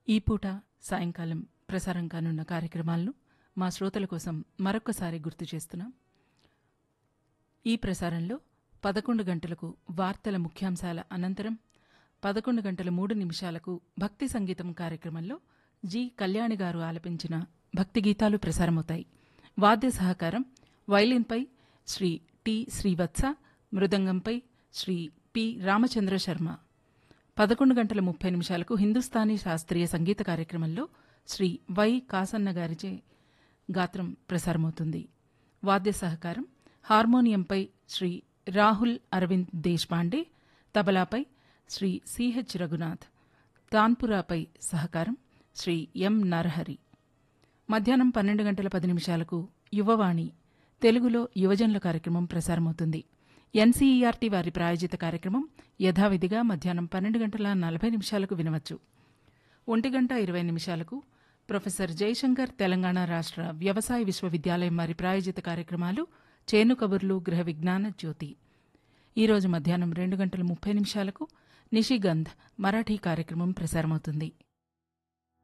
ఈ పూట సాయంకాలం ప్రసారం కానున్న కార్యక్రమాలను మా శ్రోతల కోసం మరొక్కసారి గుర్తు చేస్తున్నాం ఈ ప్రసారంలో పదకొండు గంటలకు వార్తల ముఖ్యాంశాల అనంతరం పదకొండు గంటల మూడు నిమిషాలకు భక్తి సంగీతం కార్యక్రమంలో జి కళ్యాణి గారు ఆలపించిన భక్తి గీతాలు ప్రసారమవుతాయి వాద్య సహకారం వైలిన్పై శ్రీ టి శ్రీవత్స మృదంగంపై శ్రీ పి రామచంద్ర శర్మ పదకొండు గంటల ముప్పై నిమిషాలకు హిందుస్థానీ శాస్త్రీయ సంగీత కార్యక్రమంలో శ్రీ వై కాసన్న గారిచే గాత్రం ప్రసారమవుతుంది వాద్య సహకారం హార్మోనియంపై శ్రీ రాహుల్ అరవింద్ దేశ్పాండే తబలాపై శ్రీ సిహెచ్ రఘునాథ్ తాన్పురాపై సహకారం శ్రీ ఎం నరహరి మధ్యాహ్నం పన్నెండు గంటల పది నిమిషాలకు యువవాణి తెలుగులో యువజనుల కార్యక్రమం ప్రసారమవుతుంది ఎన్సీఈఆర్టీ వారి ప్రాయోజిత కార్యక్రమం యథావిధిగా మధ్యాహ్నం పన్నెండు గంటల నలభై నిమిషాలకు వినవచ్చు ఒంటి గంట ఇరవై నిమిషాలకు ప్రొఫెసర్ జయశంకర్ తెలంగాణ రాష్ట్ర వ్యవసాయ విశ్వవిద్యాలయం వారి ప్రాయోజిత కార్యక్రమాలు చేను కబుర్లు గృహ విజ్ఞాన జ్యోతి ఈరోజు మధ్యాహ్నం రెండు గంటల ముప్పై నిమిషాలకు నిషిగంధ్ మరాఠీ కార్యక్రమం ప్రసారమవుతుంది